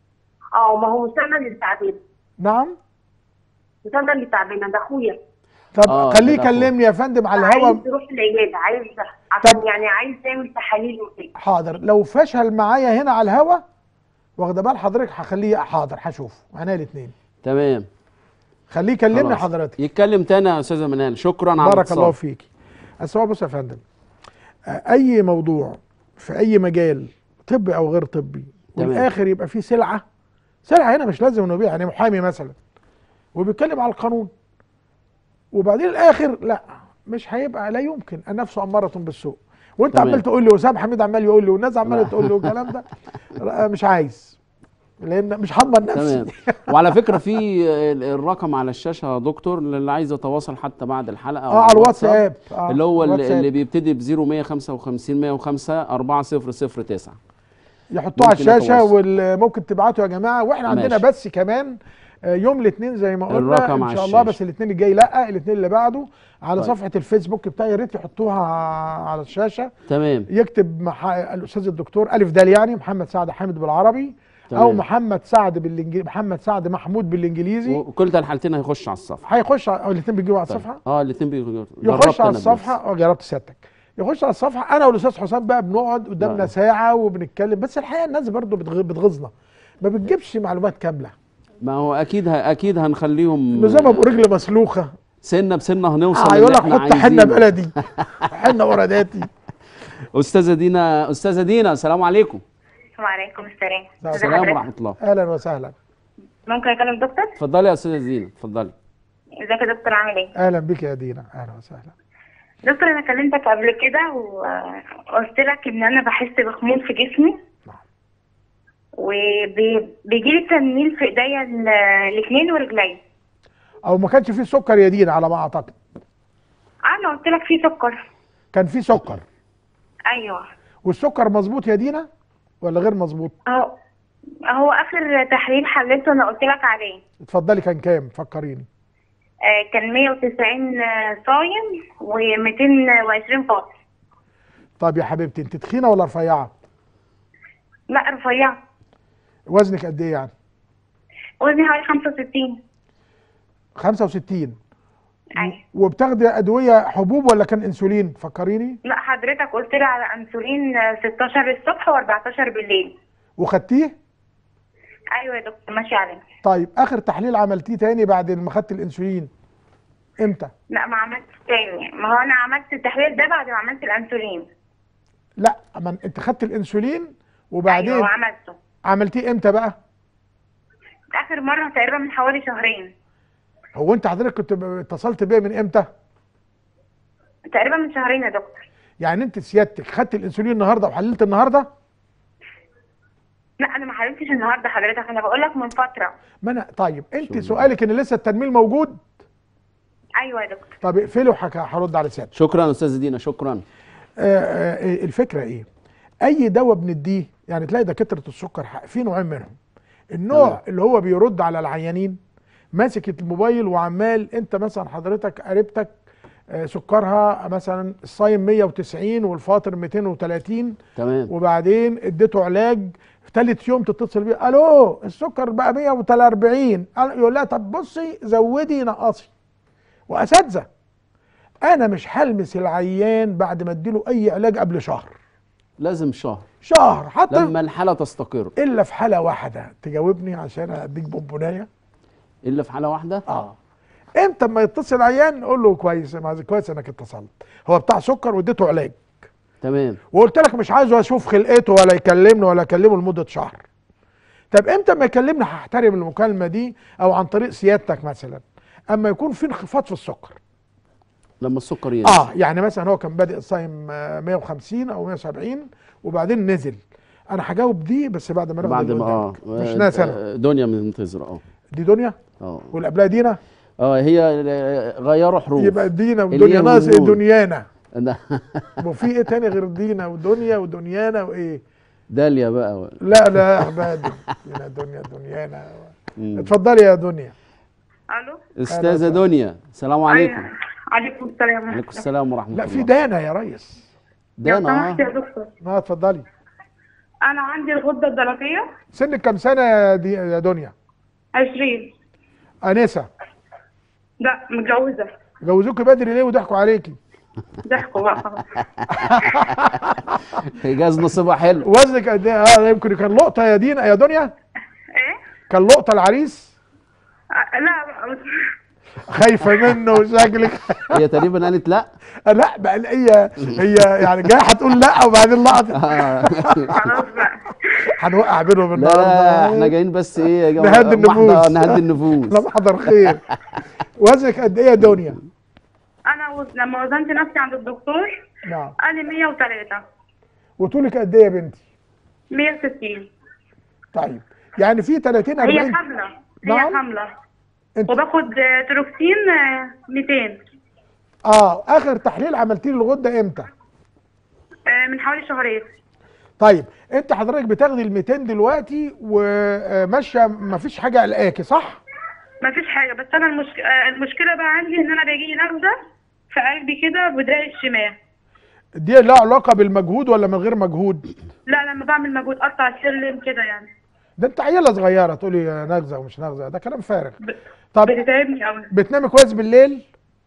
اه ما هو مش انا اللي تعبانه نعم مش انا اللي تعبانه ده اخويا طب آه، خليه ده أخوه. يكلمني يا فندم على الهوا عايز يروح العياده عايز عشان طب- يعني عايز يعمل تحاليل وكده حاضر لو فشل معايا هنا على الهوا واخده بال حضرتك هخليه حاضر هشوف عينيا الاثنين تمام خليه يكلمني خلاص. حضرتك يتكلم تاني يا استاذه منال شكرا على بارك الاتصال. الله فيك بس هو بص يا فندم آه، اي موضوع في اي مجال طبي او غير طبي تمام. والاخر يبقى فيه سلعه سلعه هنا مش لازم نبيع يعني محامي مثلا وبيتكلم على القانون وبعدين الاخر لا مش هيبقى لا يمكن النفس اماره بالسوء وانت تمام. عمال تقول لي وسام حميد عمال يقول لي والناس عماله لا. تقول لي والكلام ده لا، مش عايز لان مش هضمن نفسي تمام وعلى فكره في ال- الرقم على الشاشه يا دكتور اللي عايز يتواصل حتى بعد الحلقه أو اه على الواتساب آه، اللي هو اللي, الواتساب. اللي بيبتدي ب 0155 105 4009 يحطوه على ممكن الشاشه يتواصل. وممكن تبعتوا يا جماعه واحنا عندنا ماشي. بس كمان آه، يوم الاثنين زي ما قلنا الرقم ان على شاء الله الشاشة. بس الاثنين الجاي لا الاثنين اللي بعده على طيب. صفحه الفيسبوك بتاعي يا ريت يحطوها على الشاشه تمام يكتب مح... الاستاذ الدكتور الف دال يعني محمد سعد حامد بالعربي او تمام. محمد سعد بالانجليزي محمد سعد محمود بالانجليزي وكل ده الحالتين هيخش على الصفحه هيخش على الاثنين بيجيبوا على طيب. الصفحه اه الاثنين بيجوا يخش على الصفحه اه جربت سيادتك يخش على الصفحه انا والاستاذ حسام بقى بنقعد قدامنا لا. ساعه وبنتكلم بس الحقيقه الناس برضو بتغ- بتغيظنا ما بتجيبش معلومات كامله ما هو اكيد ه... اكيد هنخليهم انه زي ما ابو رجل مسلوخه سنه بسنه هنوصل اه اللي يقول لك احنا حط حنه عايزينه. بلدي حنه ورداتي استاذه دينا استاذه دينا السلام عليكم وعليكم السلام ازي السلام حضرتك؟ ورحمه الله اهلا وسهلا ممكن اكلم دكتور اتفضلي يا استاذه دينا اتفضلي ازيك يا دكتور عامل ايه اهلا بك يا دينا اهلا وسهلا دكتور انا كلمتك قبل كده وقلت لك ان انا بحس بخمول في جسمي نعم. وبيجي لي تنميل في ايديا ال- الاثنين ورجلي او ما كانش فيه سكر يا دينا على ما اعتقد انا قلت لك في سكر كان فيه سكر ايوه والسكر مظبوط يا دينا ولا غير مظبوط اهو هو اخر تحليل حللته انا قلت لك عليه اتفضلي كان كام فكريني آه، كان 190 صايم و220 فاصل طب يا حبيبتي انت تخينه ولا رفيعه لا رفيع وزنك قد ايه يعني وزني حوالي 65 65 ايوه وبتاخدي ادويه حبوب ولا كان انسولين فكريني لا حضرتك قلت لي على انسولين آه، 16 الصبح و14 بالليل وخدتيه ايوه يا دكتور ماشي عليه طيب اخر تحليل عملتيه تاني بعد ما خدت الانسولين امتى لا ما عملتش تاني ما هو انا عملت التحليل ده بعد ما عملت الانسولين لا ما انت خدت الانسولين وبعدين ايوه وعملته عملتيه امتى بقى اخر مره تقريبا من حوالي شهرين هو انت حضرتك كنت ب- اتصلت بيا من امتى تقريبا من شهرين يا دكتور يعني انت سيادتك خدت الانسولين النهارده وحللت النهارده لا انا ما حللتش النهارده حضرتك انا بقول لك من فتره ما انا طيب انت شكراً. سؤالك ان لسه التنميل موجود ايوه يا دكتور طب اقفله وحك- هرد على سيادتك شكرا استاذه دينا شكرا آه، آه، الفكره ايه اي دواء بنديه يعني تلاقي دكاتره السكر ح- في نوعين منهم النوع تمام. اللي هو بيرد على العيانين ماسك الموبايل وعمال انت مثلا حضرتك قريبتك آه، سكرها مثلا الصايم 190 والفاطر 230 تمام وبعدين اديته علاج ثالث يوم تتصل بيه الو السكر بقى 140 قال- يقول لها طب بصي زودي نقصي واساتذه انا مش هلمس العيان بعد ما اديله اي علاج قبل شهر لازم شهر شهر حتى لما الحاله تستقر الا في حاله واحده تجاوبني عشان اديك بونبونايه الا في حاله واحده اه امتى اما يتصل عيان نقول له كويس ما كويس انك اتصلت هو بتاع سكر واديته علاج تمام وقلت لك مش عايزه اشوف خلقته ولا يكلمني ولا اكلمه لمده شهر طب امتى ما يكلمني هحترم المكالمه دي او عن طريق سيادتك مثلا اما يكون في انخفاض في السكر لما السكر ينزل اه يعني مثلا هو كان بادئ صايم آه، 150 او 170 وبعدين نزل انا هجاوب دي بس بعد ما ناخد بعد اللي ما اه قدامك. مش ناس انا آه، دنيا منتظره اه دي دنيا اه واللي قبلها دينا اه هي آه، غيروا حروف يبقى دينا اللي ودنيا هي ناقص ايه والنون. دنيانا ده- وفي ايه تاني غير دينا ودنيا ودنيانا وايه داليا بقى لا لا يا عبادي دينا دنيا دنيانا مم. اتفضلي يا دنيا الو استاذه وسهلا. دنيا السلام عليكم أيوة. عليكم السلام ورحمة عليكم الله. السلام ورحمه لا الله في دانا يا ريس لو دانا سمحت اه يا دكتور اه اتفضلي انا عندي الغده الدرقيه سنك كام سنه يا, دي يا دنيا 20 انسه لا متجوزه جوزوكي بدري ليه وضحكوا عليكي ضحكوا بقى خلاص جاز نصيبها حلو وزنك قد ايه اه يمكن كان لقطه يا دينا يا دنيا ايه كان لقطه العريس آه، لا بقى. خايفه منه شكلك هي تقريبا قالت لا لا بقى هي هي يعني جايه هتقول لا وبعدين لقطت آه. خلاص بقى هنوقع بينهم لا النهارده لا احنا جايين بس ايه يا جماعه نهدي النفوس. واحدة نهدي النفوس لا محضر خير وزنك قد ايه يا دنيا؟ انا وز... لما وزنت نفسي عند الدكتور نعم قال لي 103 وطولك قد ايه يا بنتي؟ 160 طيب يعني في 30 هي 40 حامله هي نعم. حامله انت وباخد آه، تروكسين آه، 200 اه اخر تحليل عملتيه للغده امتى؟ آه، من حوالي شهرين طيب انت حضرتك بتاخدي ال 200 دلوقتي وماشيه مفيش حاجه قلقاكي صح؟ ما فيش حاجه بس انا المشك... آه، المشكله بقى عندي ان انا بيجي لي نغزه في قلبي كده بدراعي الشمال دي لها علاقه بالمجهود ولا من غير مجهود؟ لا لما بعمل مجهود اقطع سلم كده يعني ده انت عيله صغيره تقولي نغزه ومش نغزه ده كلام فارغ ب... طب بتتعبني قوي بتنامي كويس بالليل؟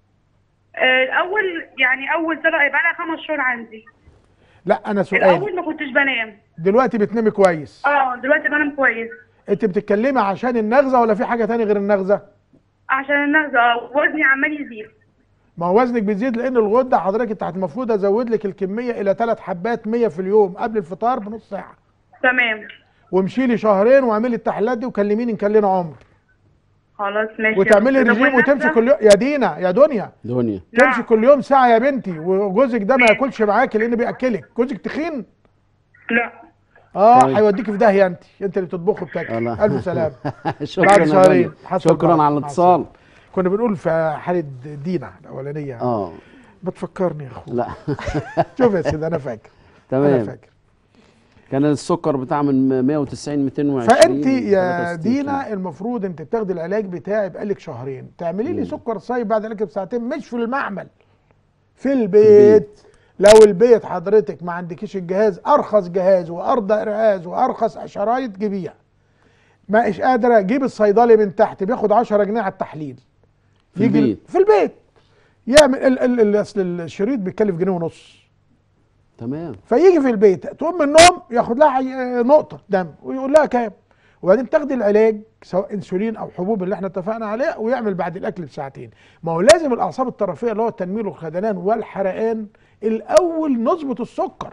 آه، الاول يعني اول سنه يبقى لها خمس شهور عندي لا انا سؤال الاول ما كنتش بنام دلوقتي بتنامي كويس اه دلوقتي بنام كويس انت بتتكلمي عشان النغزه ولا في حاجه تاني غير النغزه؟ عشان النغزه آه، وزني عمال يزيد ما هو وزنك بيزيد لان الغده حضرتك انت المفروض ازود لك الكميه الى ثلاث حبات 100 في اليوم قبل الفطار بنص ساعه تمام وامشي لي شهرين واعملي التحليلات دي وكلميني ان كان لنا عمر خلاص ماشي وتعملي طب رجيم وتمشي والنغزة؟ كل يوم يا دينا يا دنيا دنيا نعم. تمشي كل يوم ساعه يا بنتي وجوزك ده ما ياكلش معاكي لان بياكلك جوزك تخين لا اه طيب. هيوديكي في داهيه انت انت اللي بتطبخي وبتاكلي الله. الف سلام شكرا بعد يا شهرين دنيا. حصل شكرا بعد. على مع الاتصال كنا بنقول في حاله دينا الاولانيه اه بتفكرني يا اخويا لا شوف يا سيدي انا فاكر انا تمام فاكر كان السكر بتاع من 190 220 فانت يا 63 دينا المفروض انت بتاخدي العلاج بتاعي بقالك شهرين تعملي لي سكر صايب بعد العلاج بساعتين مش في المعمل في البيت البيت. لو البيت حضرتك ما عندكيش الجهاز ارخص جهاز وارضى جهاز وارخص شرايط جيبيها ما إيش قادره جيب الصيدلي من تحت بياخد 10 جنيه على التحليل في يجي البيت. في البيت يعمل ال- ال- ال- اصل الشريط بيتكلف جنيه ونص تمام فيجي في البيت تقوم من النوم ياخد لها عي- نقطه دم ويقول لها كام وبعدين تاخدي العلاج سواء انسولين او حبوب اللي احنا اتفقنا عليه ويعمل بعد الاكل بساعتين ما هو لازم الاعصاب الطرفيه اللي هو التنميل والخدلان والحرقان الاول نظبط السكر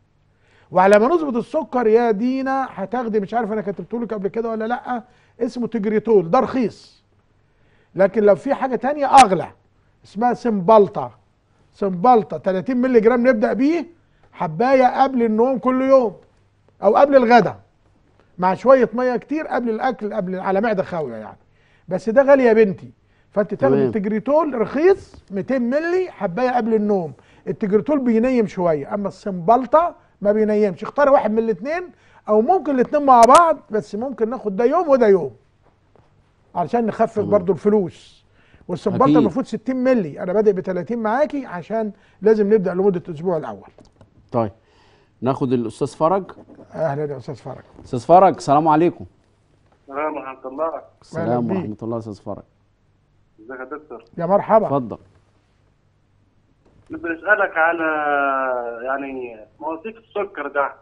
وعلى ما نظبط السكر يا دينا هتاخدي مش عارف انا كتبته لك قبل كده ولا لا اسمه تجريتول ده رخيص لكن لو في حاجه تانية اغلى اسمها سمبلطه سمبلطه 30 مللي جرام نبدا بيه حبايه قبل النوم كل يوم او قبل الغداء مع شويه ميه كتير قبل الاكل قبل على معده خاويه يعني بس ده غالي يا بنتي فانت تاخدي تمام. التجريتول رخيص 200 مللي حبايه قبل النوم التجريتول بينيم شويه اما السمبلطه ما بينيمش اختاري واحد من الاثنين او ممكن الاثنين مع بعض بس ممكن ناخد ده يوم وده يوم علشان نخفف تمام. برضو الفلوس والسمبلطه أكيد. المفروض 60 مللي انا بادئ ب 30 معاكي عشان لازم نبدا لمده اسبوع الاول طيب ناخد الاستاذ فرج اهلا يا استاذ فرج استاذ فرج السلام عليكم السلام ورحمة الله السلام بيك. ورحمه الله يا استاذ فرج ازيك يا دكتور يا مرحبا اتفضل نبي نسألك على يعني مواثيق السكر ده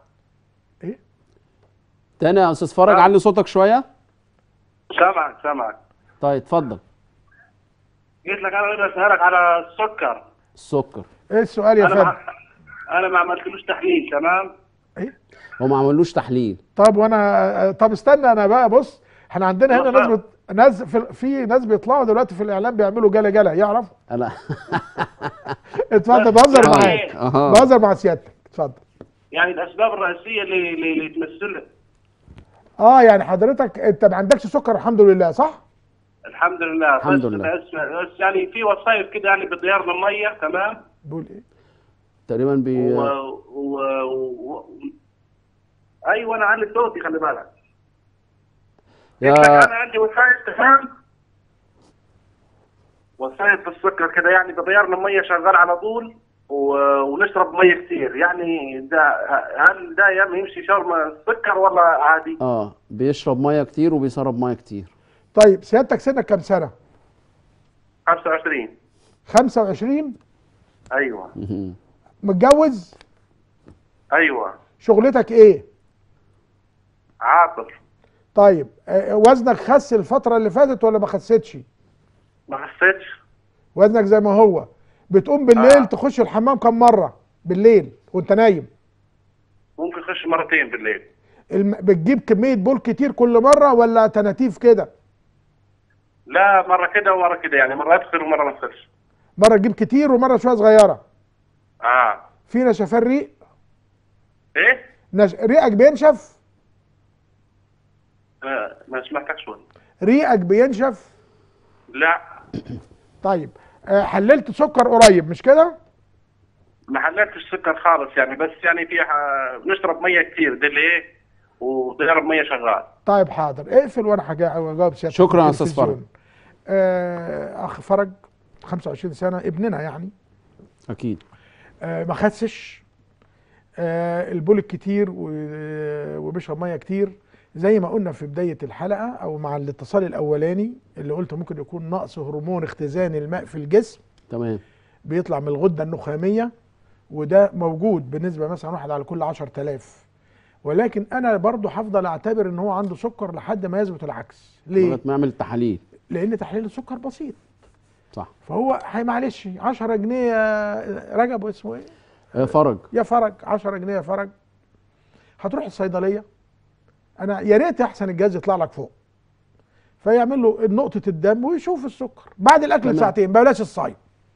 تاني يا استاذ فرج آه. علي صوتك شويه سامعك سامعك طيب اتفضل قلت لك انا بدي اسألك على السكر السكر ايه السؤال يا انا فندم ما انا ما عملتلوش تحليل تمام هو ما عملوش تحليل طب وانا طب استنى انا بقى بص احنا عندنا هنا ناس بت... ناس في... في ناس بيطلعوا دلوقتي في الاعلام بيعملوا جلا جلا يعرف لا اتفضل بهزر آه. معاك اها بهزر مع سيادتك اتفضل يعني الاسباب الرئيسية اللي اللي, اللي تمثل اه يعني حضرتك انت ما عندكش سكر الحمد لله صح الحمد لله الحمد بس لله. بس, بس يعني في وصايف كده يعني بتغير المية تمام بقول ايه تقريبا بي و... و... و... ايوه انا عندي صوتي خلي بالك يا انا عندي وسائل تمام وسائل في السكر كده يعني بغير الميه شغال على طول و- ونشرب ميه كثير يعني ده هل ده يم- يمشي شرب سكر ولا عادي؟ اه بيشرب ميه كتير وبيسرب ميه كتير طيب سيادتك سنك كام سنه 25 25 ايوه مهم. متجوز ايوه شغلتك ايه عاطل طيب آه، وزنك خس الفتره اللي فاتت ولا ما خسيتش ما حسيتش وزنك زي ما هو بتقوم بالليل آه. تخش الحمام كم مره بالليل وانت نايم ممكن اخش مرتين بالليل الم... بتجيب كميه بول كتير كل مره ولا تناتيف كده لا مره كده ومره كده يعني مره ادخل ومره ما ادخلش مره تجيب كتير ومره شويه صغيره اه في نشفان ريق ايه؟ نش... ريقك بينشف آه ما سمعتك شوي ريقك بينشف لا طيب آه، حللت سكر قريب مش كده ما حللتش سكر خالص يعني بس يعني في ح- بنشرب ميه كثير ده اللي ايه وضرب ميه شغال طيب حاضر اقفل وانا هجا- هجاوب سيادتك شكراً يا في أستاذ التلفزيون. فرج. آه اخ فرج 25 سنه ابننا يعني اكيد آه ما خسش آه البول الكتير و- وبيشرب ميه كتير زي ما قلنا في بدايه الحلقه او مع الاتصال الاولاني اللي قلت ممكن يكون نقص هرمون اختزان الماء في الجسم تمام بيطلع من الغده النخاميه وده موجود بنسبه مثلا واحد على كل 10000 ولكن انا برضه هفضل اعتبر ان هو عنده سكر لحد ما يثبت العكس ليه لغايه ما يعمل تحاليل لان تحليل السكر بسيط صح فهو هي معلش 10 جنيه يا رجب اسمه ايه آه فرج يا فرج 10 جنيه يا فرج هتروح الصيدليه انا يا ريت احسن الجهاز يطلع لك فوق فيعمل له نقطه الدم ويشوف السكر بعد الاكل تمام. بساعتين بلاش الصايم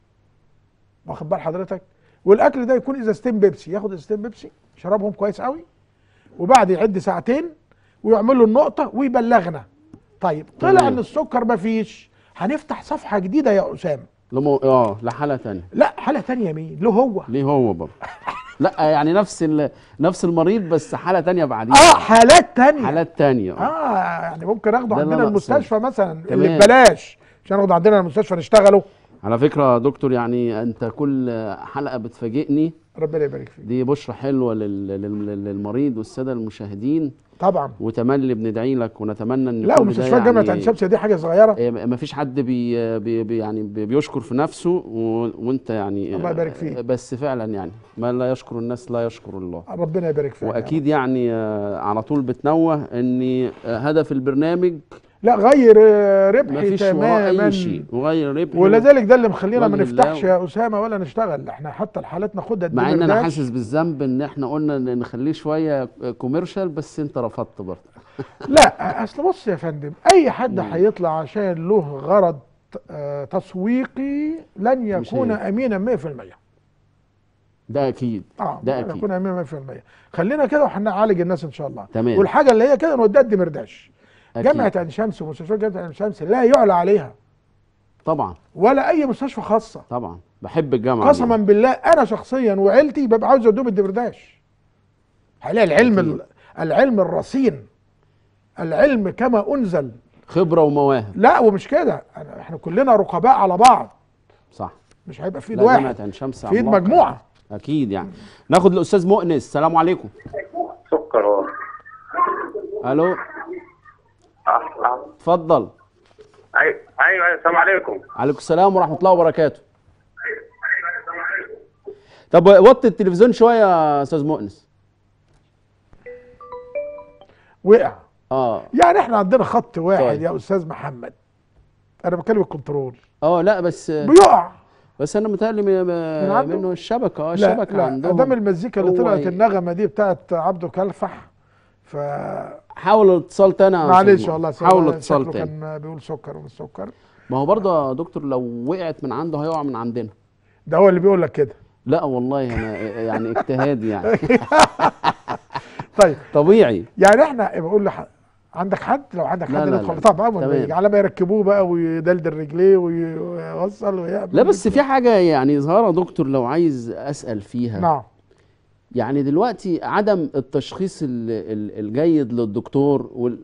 واخد بال حضرتك والاكل ده يكون ازازتين بيبسي ياخد ازازتين بيبسي يشربهم كويس قوي وبعد يعد ساعتين ويعمل له النقطه ويبلغنا طيب طلع تمام. ان السكر مفيش هنفتح صفحه جديده يا اسامه لمو... اه لحاله تانية لا حاله تانية مين له هو ليه هو برضه لا يعني نفس ال... نفس المريض بس حاله تانية بعدين اه حالات تانية حالات تانية آه. اه يعني ممكن اخده ده اللي عندنا أنا أقصده. المستشفى مثلا اللي تمام. ببلاش عشان اخده عندنا المستشفى نشتغله على فكره يا دكتور يعني انت كل حلقه بتفاجئني ربنا يبارك فيك دي بشرة حلوة لل- لل- للمريض والسادة المشاهدين طبعا وتملي بندعي لك ونتمنى ان لا كل ومستشفى ده جامعه يعني عين شمس دي حاجه صغيره ما فيش حد بي بي بي يعني بي بيشكر في نفسه و... وانت يعني الله يبارك فيك. بس فعلا يعني ما لا يشكر الناس لا يشكر الله ربنا يبارك فيك واكيد يعني آه، على طول بتنوه ان آه، هدف البرنامج لا غير آه، ما ربحي فيش وراه تماما اي شيء وغير ربح ولذلك ده اللي مخلينا ما وجه نفتحش الله. يا اسامه ولا نشتغل احنا حتى الحالات ناخدها مع ان انا الدمرداش. حاسس بالذنب ان احنا قلنا ان نخليه شويه كوميرشال بس انت رفضت برضه لا اصل بص يا فندم اي حد هيطلع عشان له غرض آه، تسويقي لن مش يكون هي. امينا 100% ده اكيد اه ده لن اكيد يكون امينا 100% خلينا كده وهنعالج الناس ان شاء الله تمام. والحاجه اللي هي كده نوديها الدمرداش أكيد. جامعه عين شمس ومستشفى جامعه عين شمس لا يعلى عليها طبعا ولا اي مستشفى خاصه طبعا بحب الجامعه قسما دي. بالله انا شخصيا وعيلتي ببقى عاوز ادوب الدمرداش هلاقي العلم أكيد. ال- العلم الرصين العلم كما انزل خبره ومواهب لا ومش كده أنا- احنا كلنا رقباء على بعض صح مش هيبقى في ايد لا جامعه واحد عين شمس في ايد عملاقة. مجموعه اكيد يعني ناخد الاستاذ مؤنس السلام عليكم سكر اه الو آه. اتفضل ايوه ايوه السلام عليكم عليكم السلام ورحمه الله وبركاته طب وطي التلفزيون شويه يا استاذ مؤنس وقع اه يعني احنا عندنا خط واحد طيب. يا استاذ محمد انا بكلم الكنترول اه لا بس بيقع بس انا متهيألي من- عنده؟ منه الشبكه اه لا الشبكه لا عندهم ادام المزيكا اللي هو طلعت ي- النغمه دي بتاعت عبده كلفح ف حاول الاتصال تاني يا أستاذ معلش مؤنس. والله حاول شكله الاتصال تاني كان بيقول سكر ومش سكر ما هو برضه يا دكتور لو وقعت من عنده هيقع من عندنا ده هو اللي بيقول لك كده لا والله انا يعني اجتهادي يعني طيب طبيعي يعني احنا بقول لح... عندك حد لو عندك لا حد لا ندخل لا. طبعا أول ما تمام. يجي على ما يركبوه بقى ويدلدل رجليه وي- ويوصل ويعمل لا بس في حاجه يعني ظاهره يا دكتور لو عايز اسال فيها نعم يعني دلوقتي عدم التشخيص ال- ال- الجيد للدكتور وال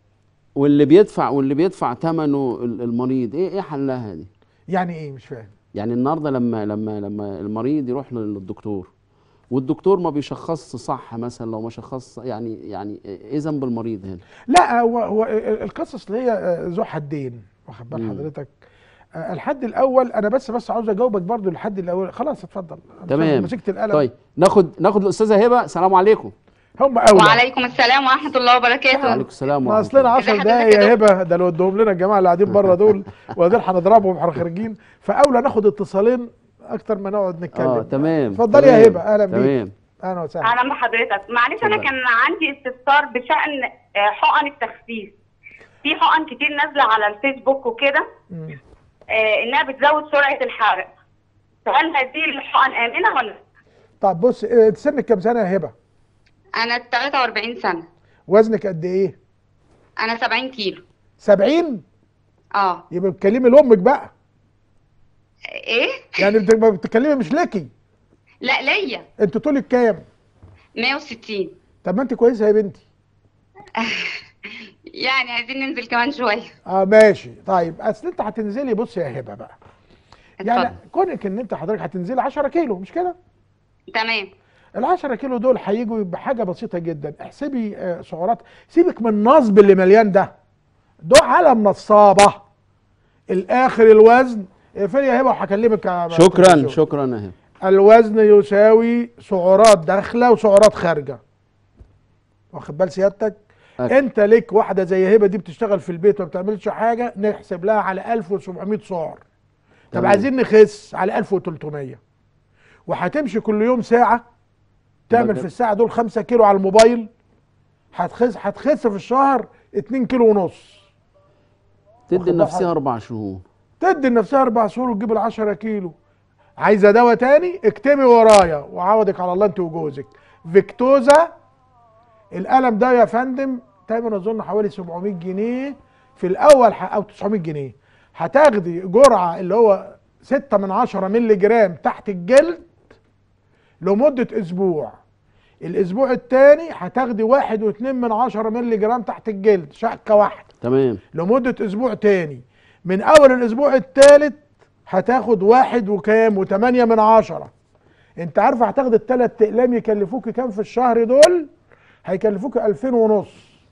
واللي بيدفع واللي بيدفع ثمنه ال- المريض ايه ايه حلها دي يعني ايه مش فاهم يعني النهارده لما لما لما المريض يروح للدكتور والدكتور ما بيشخصش صح مثلا لو ما شخص يعني يعني ايه ذنب المريض هنا لا هو هو القصص اللي هي آه، ذو حدين واخد بال مم. حضرتك آه، الحد الاول انا بس بس عاوز اجاوبك برضو الحد الاول خلاص اتفضل أنا تمام. مسكت القلم طيب ناخد ناخد الاستاذه هبه السلام عليكم هم اولى وعليكم السلام ورحمة الله وبركاته وعليكم السلام ما ورحمه اصلنا الله 10 إزي حضرتك دقايق يا يا هبه ده لو ادوهم لنا الجماعه اللي قاعدين بره دول ودول هنضربهم واحنا خارجين فاولى ناخد اتصالين اكتر ما نقعد نتكلم اه تمام اتفضلي يا تمام، هبه اهلا بيك تمام اهلا وسهلا اهلا بحضرتك معلش انا اتفضل. كان عندي استفسار بشان آه، حقن التخسيس في حقن كتير نازله على الفيسبوك وكده مم. آه، انها بتزود سرعه الحرق فهل هذه الحقن امنه ولا لا؟ طب بص آه، سنك كام سنه يا هبه أنا 43 سنة وزنك قد ايه أنا 70 كيلو 70 اه يبقى بتكلمي لامك بقى إيه؟ يعني بت- بتتكلمي مش ليكي لا ليا انت طولك كام 160 طب ما انت كويسه يا بنتي يعني عايزين ننزل كمان شوية اه ماشي طيب اصل انت هتنزلي بص يا هبه بقى يعني اتفضل كونك ان انت حضرتك هتنزلي 10 كيلو مش كده تمام ال 10 كيلو دول هيجوا بحاجه بسيطه جدا احسبي آه، سعرات سيبك من النصب اللي مليان ده ده عالم نصابه الاخر الوزن اقفلي يا هبه وهكلمك يا شكرا دكتور. شكرا يا هبه الوزن يساوي سعرات داخله وسعرات خارجه واخد بال سيادتك أكيد. انت ليك واحده زي هبه دي بتشتغل في البيت وما بتعملش حاجه نحسب لها على 1700 سعر طب تمام. عايزين نخس على 1300 وهتمشي كل يوم ساعه تعمل بجد؟ في الساعه دول 5 كيلو على الموبايل هتخس هتخس في الشهر 2 كيلو ونص تدي واخد بالك؟ لنفسها اربع شهور تدي لنفسها اربع شهور وتجيب ال 10 كيلو عايزه دواء تاني اكتبي ورايا وعوضك على الله انت وجوزك فيكتوزا القلم ده يا فندم تقريبا اظن حوالي 700 جنيه في الاول ح- او 900 جنيه هتاخدي جرعه اللي هو 6 من 10 مللي جرام تحت الجلد لمده اسبوع الاسبوع الثاني هتاخدي واحد واتنين من عشرة مللي جرام تحت الجلد شقه واحده تمام لمدة أسبوع تاني من أول الأسبوع التالت هتاخد واحد وكام وتمانية من عشرة أنت عارفة هتاخد التلات أقلام يكلفوك كام في الشهر دول؟ هيكلفوك ألفين ونص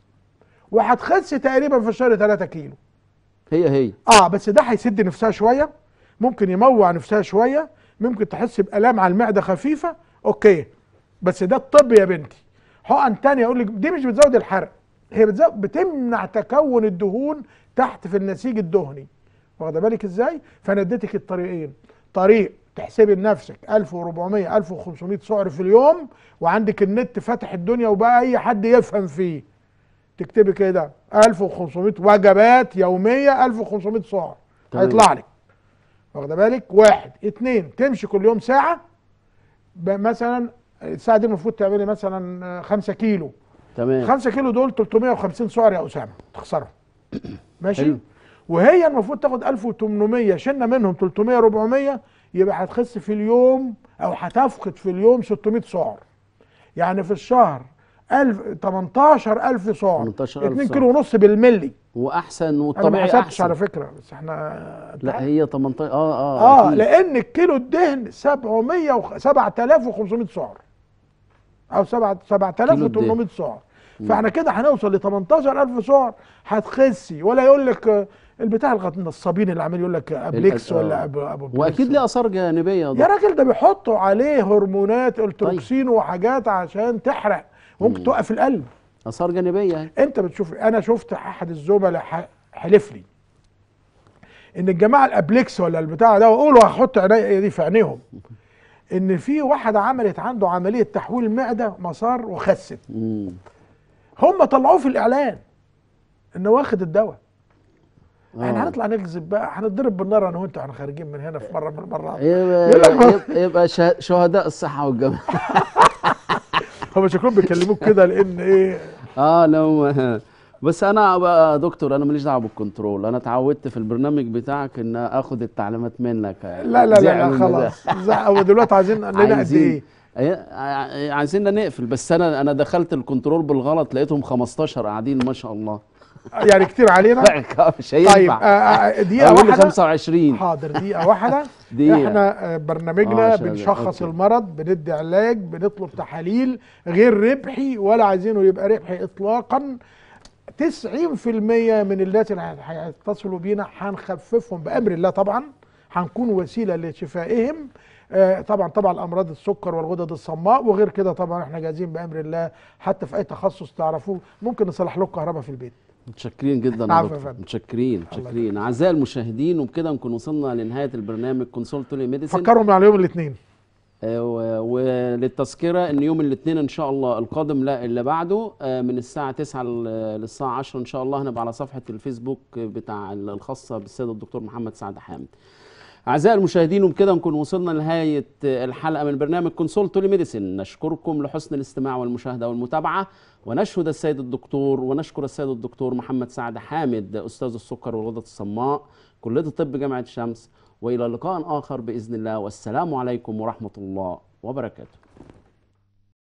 وهتخس تقريبا في الشهر 3 كيلو هي هي اه بس ده هيسد نفسها شويه ممكن يموع نفسها شويه ممكن تحس بالام على المعده خفيفه اوكي بس ده الطب يا بنتي حقن تانية اقول لك دي مش بتزود الحرق هي بتزود بتمنع تكون الدهون تحت في النسيج الدهني واخده بالك ازاي فانا اديتك الطريقين طريق تحسبي لنفسك 1400 1500 سعر في اليوم وعندك النت فاتح الدنيا وبقى اي حد يفهم فيه تكتبي كده 1500 وجبات يوميه 1500 سعر تمام. هيطلع لك واخده بالك واحد اتنين تمشي كل يوم ساعه ب- مثلا الساعه دي المفروض تعملي مثلا 5 كيلو تمام 5 كيلو دول 350 سعر يا اسامه تخسرهم ماشي حلو. وهي المفروض تاخد 1800 شلنا منهم 300 400 يبقى هتخس في اليوم او هتفقد في اليوم 600 سعر يعني في الشهر 1000 18000 سعر 18,000 2 سعر. كيلو ونص بالملي واحسن انا ما والطبيعي حسبتش احسن على فكره بس احنا لا هي 18 اه اه اه أكيد. لان الكيلو الدهن 700 و 7500 سعر او 7 7800 سعر فاحنا كده هنوصل ل 18000 سعر هتخسي ولا يقول لك آه، البتاع الغ- النصابين اللي عامل يقول لك ابليكس آه. ولا ابو ابو بليكس. واكيد ليه اثار جانبيه يا يا دكتور راجل ده بيحطوا عليه هرمونات التروكسين وحاجات عشان تحرق ممكن توقف القلب اثار جانبيه اهي انت بتشوف انا شفت احد الزملاء ح- حلف لي ان الجماعه الابليكس ولا البتاع ده واقولوا هحط عيني دي في عينيهم ان في واحده عملت عنده عمليه تحويل معده مسار وخست مم. هم طلعوه في الاعلان انه واخد الدواء احنا آه. هنطلع نكذب بقى هنتضرب بالنار انا وانت واحنا خارجين من هنا في مره من المرات يبقى, يقول لك- يبقى, يبقى شه- شهداء الصحه والجمال هم شكلهم بيكلموك كده لان ايه اه لو بس انا بقى دكتور انا ماليش دعوه بالكنترول انا اتعودت في البرنامج بتاعك ان اخد التعليمات منك لا لا لا, لا زعلوا من ده. خلاص زع- دلوقتي عايزين لنا قد عايزين ايه أي- ع- عايزيننا نقفل بس انا انا دخلت الكنترول بالغلط لقيتهم 15 قاعدين ما شاء الله يعني كتير علينا مش هينفع طيب آه، آه، دقيقه اقول لي واحده 25 حاضر دقيقه واحده دقيقة. احنا آه، آه، برنامجنا عشان- بنشخص أوكي. المرض بندي علاج بنطلب تحاليل غير ربحي ولا عايزينه يبقى ربحي اطلاقا 90% من الناس اللي هيتصلوا بينا هنخففهم بامر الله طبعا هنكون وسيله لشفائهم آه، طبعا طبعا امراض السكر والغدد الصماء وغير كده طبعا احنا جاهزين بامر الله حتى في اي تخصص تعرفوه ممكن نصلح لكم كهرباء في البيت متشكرين جدا يا عفوا يا دكتور فندم. متشكرين متشكرين اعزائي المشاهدين وبكده نكون وصلنا لنهايه البرنامج كونسولتولي ميديسين فكرهم على يوم الاثنين آه، و- وللتذكره ان يوم الاثنين ان شاء الله القادم لا اللي بعده آه، من الساعه 9 ل- للساعه 10 ان شاء الله هنبقى على صفحه الفيسبوك بتاع ال- الخاصه بالسيد الدكتور محمد سعد حامد اعزائي المشاهدين وبكده نكون وصلنا لنهايه الحلقه من برنامج كونسولتولي ميديسين نشكركم لحسن الاستماع والمشاهده والمتابعه ونشهد السيد الدكتور ونشكر السيد الدكتور محمد سعد حامد استاذ السكر والغدد الصماء كليه الطب جامعه الشمس والى لقاء اخر باذن الله والسلام عليكم ورحمه الله وبركاته